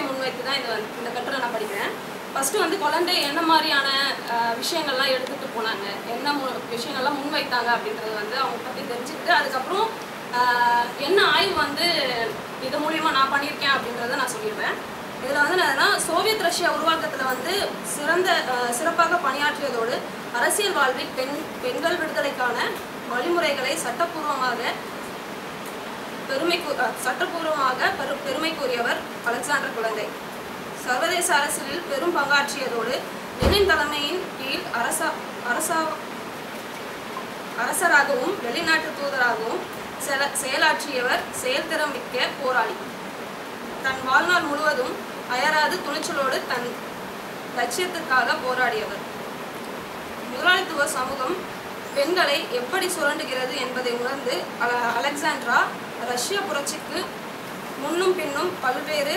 முன்வைத்து தான் இது வந்து இந்த கட்டுரை நான் படிக்கிறேன் ஃபஸ்ட்டு வந்து குழந்தை என்ன மாதிரியான அஹ், விஷயங்கள்லாம் எடுத்துகிட்டு போனாங்க என்ன மு விஷயங்கள்லாம் முன்வைத்தாங்க அப்படின்றது வந்து அவங்க பற்றி தெரிஞ்சுக்கிட்டு அதுக்கப்புறம் அஹ், என்ன ஆய்வு வந்து இது மூலியமாக நான் பண்ணியிருக்கேன் அப்படின்றத நான் சொல்லிடுறேன் இதில் வந்து என்னதுன்னா சோவியத் ரஷ்யா உருவாக்கத்தில் வந்து சிறந்த அஹ், சிறப்பாக பணியாற்றியதோடு அரசியல் வாழ்வில் பெண் பெண்கள் விடுதலைக்கான வழிமுறைகளை சட்டப்பூர்வமாக பெருமை கூ- அஹ், சட்டப்பூர்வமாக பெரு பெருமை கூறியவர் அலெக்சாண்டர் குழந்தை சர்வதேச அரசியலில் பெரும் பங்காற்றியதோடு லெனின் தலைமையின் கீழ் அரசா அரசா அரசராகவும் வெளிநாட்டு தூதராகவும் செல செயலாற்றியவர் செயல்திறம் மிக்க போராளி தன் வாழ்நாள் முழுவதும் அயராது துணிச்சலோடு தன் லட்சியத்துக்காக போராடியவர் முதலாளித்துவ சமூகம் பெண்களை எப்படி சுரண்டுகிறது என்பதை உணர்ந்து அல- அலெக்சாண்ட்ரா ரஷ்ய புரட்சிக்கு முன்னும் பின்னும் பல்வேறு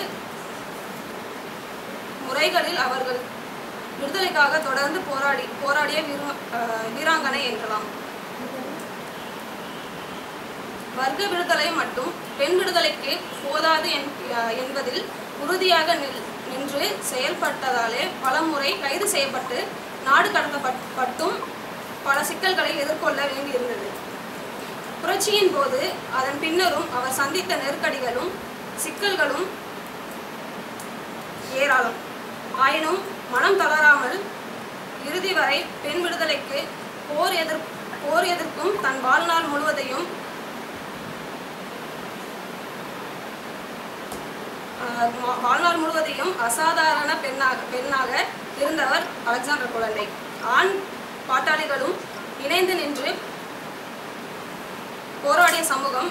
முறைகளில் அவர்கள் விடுதலைக்காக தொடர்ந்து போராடி போராடிய வீர- அஹ் வீராங்கனை என்றலாம் வர்க்க விடுதலை மட்டும் பெண் விடுதலைக்கு போதாது என்- அஹ் என்பதில் உறுதியாக நில்- நின்று செயல்பட்டதாலே பலமுறை கைது செய்யப்பட்டு நாடு கடத்தப்பட்டும் பல சிக்கல்களை எதிர்கொள்ள வேண்டியிருந்தது புரட்சியின் போது அதன் பின்னரும் அவர் சந்தித்த நெருக்கடிகளும் சிக்கல்களும் ஏராளம் ஆயினும் மனம் தளராமல் இறுதி வரை பெண் விடுதலைக்கு போர் எதிர் போர் எதிர்க்கும் தன் வாழ்நாள் முழுவதையும் ஆஹ், வா- வாழ்நாள் முழுவதையும் அசாதாரண பெண்ணாக பெண்ணாக இருந்தவர் அலெக்சாண்டர் குழந்தை ஆண் பாட்டாளிகளும் இணைந்து நின்று போராடிய சமூகம்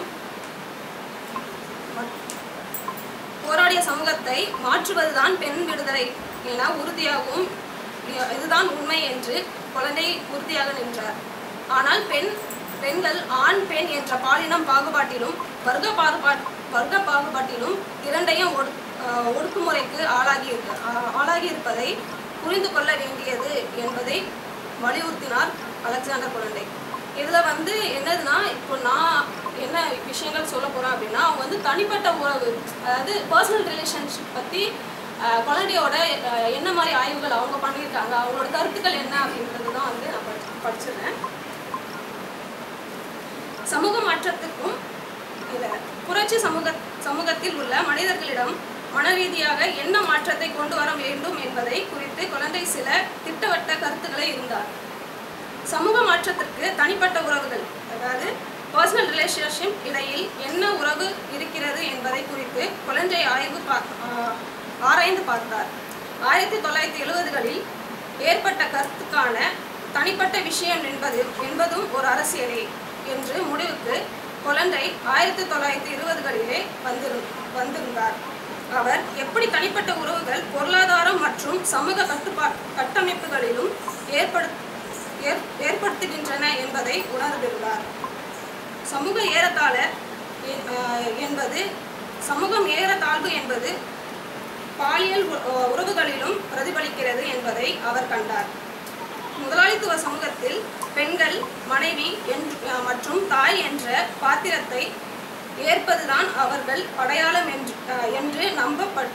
போராடிய சமூகத்தை மாற்றுவதுதான் பெண் விடுதலை என உறுதியாகவும் இ- இதுதான் உண்மை என்று குழந்தை உறுதியாக நின்றார் ஆனால் பெண் பெண்கள் ஆண் பெண் என்ற பாலினம் பாகுபாட்டிலும் வர்க்க பாகுபாட் வர்க்க பாகுபாட்டிலும் இரண்டையும் ஒடு அஹ் ஒடுக்குமுறைக்கு ஆளாகி இருக்க- ஆ- ஆளாகி இருப்பதை புரிந்து கொள்ள வேண்டியது என்பதை வலியுறுத்தினார் அலெக்சாண்டர் குழந்தை இதில் வந்து என்னதுன்னா இப்போ நான் என்ன விஷயங்கள் சொல்ல போகிறேன் அப்படின்னா அவங்க வந்து தனிப்பட்ட உறவு அதாவது பர்சனல் ரிலேஷன்ஷிப் பற்றி குழந்தையோட அஹ், என்ன மாதிரி ஆய்வுகள் அவங்க பண்ணியிருக்காங்க அவங்களோட கருத்துக்கள் என்ன அப்படின்றது தான் வந்து நான் படி படிச்சிருந்தேன் சமூக மாற்றத்துக்கும் இல்ல, புரட்சி சமூக சமூகத்தில் உள்ள மனிதர்களிடம் மனரீதியாக என்ன மாற்றத்தை கொண்டு வர வேண்டும் என்பதை குறித்து குழந்தை சில திட்டவட்ட கருத்துக்களை இருந்தார் சமூக மாற்றத்திற்கு தனிப்பட்ட உறவுகள் அதாவது பர்சனல் ரிலேஷன்ஷிப் இடையில் என்ன உறவு இருக்கிறது என்பதை குறித்து குழந்தை ஆய்வு பா- ஆஹ் ஆராய்ந்து பார்த்தார் ஆயிரத்தி தொள்ளாயிரத்தி எழுபதுகளில் ஏற்பட்ட கருத்துக்கான தனிப்பட்ட விஷயம் என்பது என்பதும் ஒரு அரசியலே என்று முடிவுக்கு குழந்தை ஆயிரத்தி தொள்ளாயிரத்தி இருபதுகளிலே வந்திரு வந்திருந்தார் அவர் எப்படி தனிப்பட்ட உறவுகள் பொருளாதாரம் மற்றும் சமூக கட்டுப்பா கட்டமைப்புகளிலும் ஏற்படு ஏற்- ஏற்படுத்துகின்றன என்பதை உணர்ந்திருந்தார் சமூக ஏறத்தாழ எ- ஆஹ் என்பது சமூகம் ஏறத்தாழ்வு என்பது பாலியல் உ- ஆஹ் உறவுகளிலும் பிரதிபலிக்கிறது என்பதை அவர் கண்டார் முதலாளித்துவ சமூகத்தில் பெண்கள் மனைவி என்- ஆஹ் மற்றும் தாய் என்ற பாத்திரத்தை ஏற்பதுதான் அவர்கள் அடையாளம் என்று ஆஹ் என்று நம்பப்பட்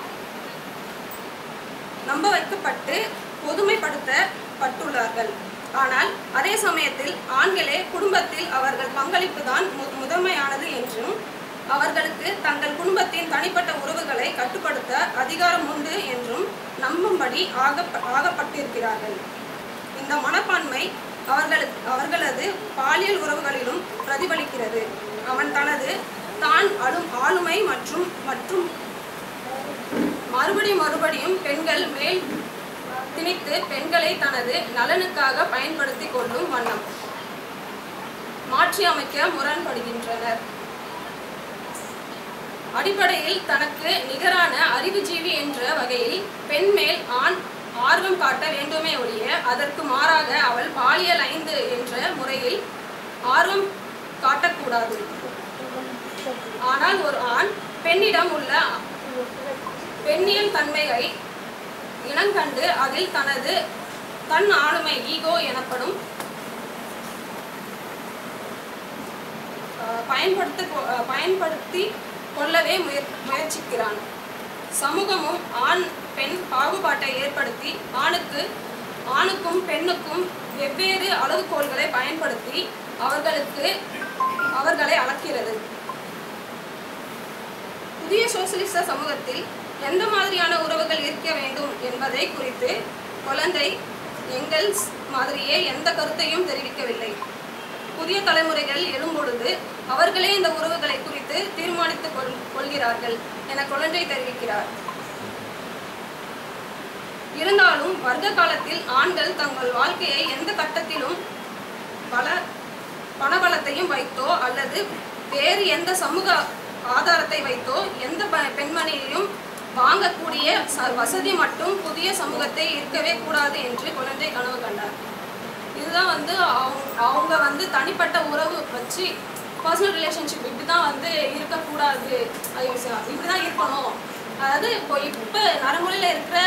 நம்ப வைக்கப்பட்டு பொதுமைப்படுத்தப்பட்டுள்ளார்கள் ஆனால் அதே சமயத்தில் ஆண்களே குடும்பத்தில் அவர்கள் பங்களிப்பு தான் முதன்மையானது என்றும் அவர்களுக்கு தங்கள் குடும்பத்தின் தனிப்பட்ட உறவுகளை கட்டுப்படுத்த அதிகாரம் உண்டு என்றும் நம்பும்படி ஆகப்ப ஆகப்பட்டிருக்கிறார்கள் இந்த மனப்பான்மை அவர்களுக்கு அவர்களது பாலியல் உறவுகளிலும் பிரதிபலிக்கிறது அவன் தனது தான் அழும் ஆளுமை மற்றும் மற்றும் மறுபடியும் மறுபடியும் பெண்கள் மேல் திணித்து பெண்களை தனது நலனுக்காக பயன்படுத்தி கொள்ளும் வண்ணம் மாற்றி அமைக்க முரண்படுகின்றனர் அடிப்படையில் தனக்கு நிகரான அறிவுஜீவி என்ற வகையில் பெண் மேல் ஆண் ஆர்வம் காட்ட வேண்டுமே ஒழிய அதற்கு மாறாக அவள் பாலியல் ஐந்து என்ற முறையில் ஆர்வம் காட்டக்கூடாது ஆனால் ஒரு ஆண் பெண்ணிடம் உள்ள பெண்ணியல் தன்மையை இனங்கண்டு அதில் தனது தன் ஆளுமை ஈகோ எனப்படும் அஹ், பயன்படுத்த கொ- அஹ், பயன்படுத்தி கொள்ளவே முயற் முயற்சிக்கிறான் சமூகமும் ஆண் பெண் பாகுபாட்டை ஏற்படுத்தி ஆணுக்கு ஆணுக்கும் பெண்ணுக்கும் வெவ்வேறு அளவுகோல்களை பயன்படுத்தி அவர்களுக்கு அவர்களை அளக்கிறது புதிய சோசியலிச சமூகத்தில் எந்த மாதிரியான உறவுகள் இருக்க வேண்டும் என்பதை குறித்து குழந்தை எங்கெல்ஸ் மாதிரியே எந்த கருத்தையும் தெரிவிக்கவில்லை புதிய தலைமுறைகள் எழும்பொழுது அவர்களே இந்த உறவுகளை குறித்து தீர்மானித்துக் கொள் கொள்கிறார்கள் என குழந்தை தெரிவிக்கிறார் இருந்தாலும் வர்க்க காலத்தில் ஆண்கள் தங்கள் வாழ்க்கையை எந்த கட்டத்திலும் பல பணபலத்தையும் வைத்தோ அல்லது வேறு எந்த சமூக ஆதாரத்தை வைத்தோ எந்த ப- பெண்மணியையும் வாங்கக்கூடிய ச- வசதி மட்டும் புதிய சமூகத்தை இருக்கவே கூடாது என்று குழந்தை கனவு கண்டார் இதுதான் வந்து அவங்க அவங்க வந்து தனிப்பட்ட உறவு வச்சு பர்சனல் ரிலேஷன்ஷிப் இப்படி தான் வந்து இருக்கக்கூடாது ஐயோ இப்படி தான் இருக்கணும் அதாவது இப்போ இப்போ நடைமுறையில் இருக்கிற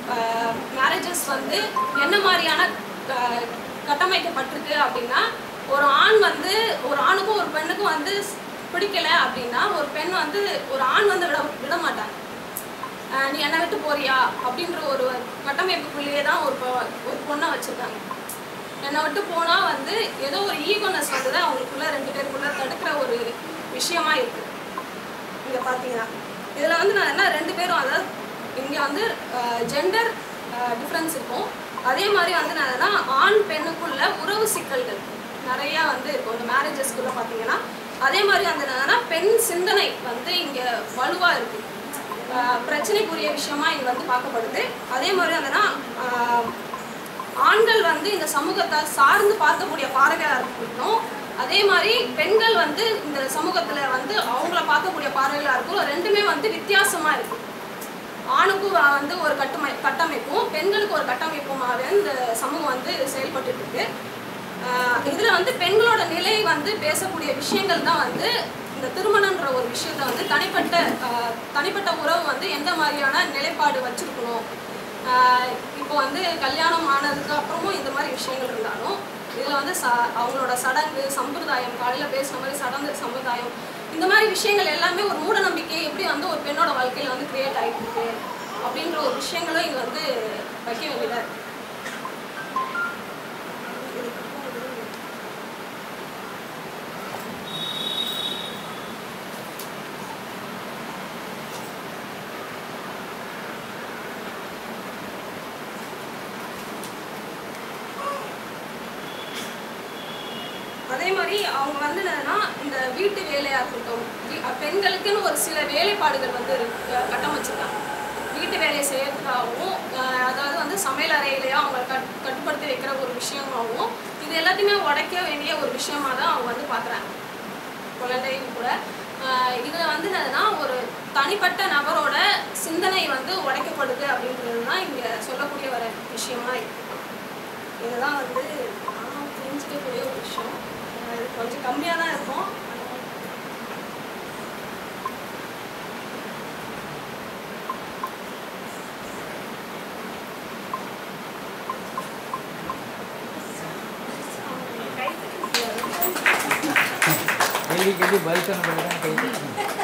மேரேஜஸ் வந்து என்ன மாதிரியான க- கட்டமைக்கப்பட்டிருக்கு அப்படின்னா ஒரு ஆண் வந்து ஒரு ஆணுக்கும் ஒரு பெண்ணுக்கும் வந்து பிடிக்கல அப்படின்னா ஒரு பெண் வந்து ஒரு ஆண் வந்து விட விட மாட்டாங்க ஆஹ் நீ என்னை விட்டு போறியா அப்படின்ற ஒரு கட்டமைப்புக்குள்ளேயே தான் ஒரு பொ- ஒரு பொண்ணை வச்சுருக்காங்க என்னை விட்டு போனால் வந்து ஏதோ ஒரு ஈகோனஸ் வந்து தான் அவங்களுக்குள்ள ரெண்டு பேருக்குள்ள தடுக்கிற ஒரு விஷயமா இருக்கு இங்கே பார்த்தீங்கன்னா இதில் வந்து நான் என்ன ரெண்டு பேரும் அதாவது இங்கே வந்து ஜெண்டர் டிஃப்ரென்ஸ் இருக்கும் அதே மாதிரி வந்து நான் என்னன்னா ஆண் பெண்ணுக்குள்ள உறவு சிக்கல்கள் நிறையா வந்து இருக்கும் இந்த மேரேஜஸ்க்குள்ள பார்த்தீங்கன்னா அதே மாதிரி வந்து என்னன்னா பெண் சிந்தனை வந்து இங்கே வலுவாக இருக்கு ஆஹ் பிரச்சனைக்குரிய விஷயமா இது வந்து பார்க்கப்படுது அதே மாதிரி வந்துன்னா ஆஹ் ஆண்கள் வந்து இந்த சமூகத்தை சார்ந்து பார்க்கக்கூடிய பார்வையாக இருக்கட்டும் அதே மாதிரி பெண்கள் வந்து இந்த சமூகத்தில் வந்து அவங்கள பார்க்கக்கூடிய பார்வைகளாக இருக்கும் ரெண்டுமே வந்து வித்தியாசமாக இருக்கு ஆணுக்கும் வ- வந்து ஒரு கட்டமை கட்டமைப்பும் பெண்களுக்கு ஒரு கட்டமைப்புமாகவே இந்த சமூகம் வந்து செயல்பட்டு இருக்கு ஆஹ் இதுல வந்து பெண்களோட நிலை வந்து பேசக்கூடிய விஷயங்கள் தான் வந்து இந்த திருமணம்ன்ற ஒரு விஷயத்த வந்து தனிப்பட்ட ஆஹ் தனிப்பட்ட உறவு வந்து எந்த மாதிரியான நிலைப்பாடு வச்சிருக்கணும் ஆஹ் இப்போ வந்து கல்யாணம் ஆனதுக்கு அப்புறமும் இந்த மாதிரி விஷயங்கள் இருந்தாலும் இதில் வந்து ச அவங்களோட சடங்கு சம்பிரதாயம் காலையில் பேசுன மாதிரி சடங்கு சம்பிரதாயம் இந்த மாதிரி விஷயங்கள் எல்லாமே ஒரு மூட நம்பிக்கை எப்படி வந்து ஒரு பெண்ணோட வாழ்க்கையில் வந்து கிரியேட் ஆகிட்டு இருக்கு அப்படின்ற ஒரு விஷயங்களும் இது வந்து வைக்க வேண்டியதாக இருக்கு அதே மாதிரி அவங்க வந்து என்னன்னா இந்த வீட்டு வேலையா இருக்கட்டும் வீ- அஹ் பெண்களுக்குன்னு ஒரு சில வேலைப்பாடுகள் வந்து இருக்கு, அஹ் கட்டமைச்சிருக்காங்க வீட்டு வேலையை செய்யறதுக்காகவும் அஹ் அதாவது வந்து சமையல் அறையிலேயே அவங்க கட் கட்டுப்படுத்தி வைக்கிற ஒரு விஷயமாகவும் இது எல்லாத்தையுமே உடைக்க வேண்டிய ஒரு விஷயமா தான் அவங்க வந்து பார்க்குறாங்க குழந்தையும் கூட ஆஹ் இதுல வந்து என்னதுன்னா ஒரு தனிப்பட்ட நபரோட சிந்தனை வந்து உடைக்கப்படுது அப்படின்றது தான் இங்க சொல்லக்கூடிய வர விஷயமா இருக்கு இதுதான் வந்து நான் புரிஞ்சிக்கக்கூடிய ஒரு விஷயம் ஆஹ் இது கொஞ்சம் கம்மியாக தான் இருக்கும் கேள்வி கேள்வி பதில் சொன்ன பிறகு தான் கை தட்டணும்.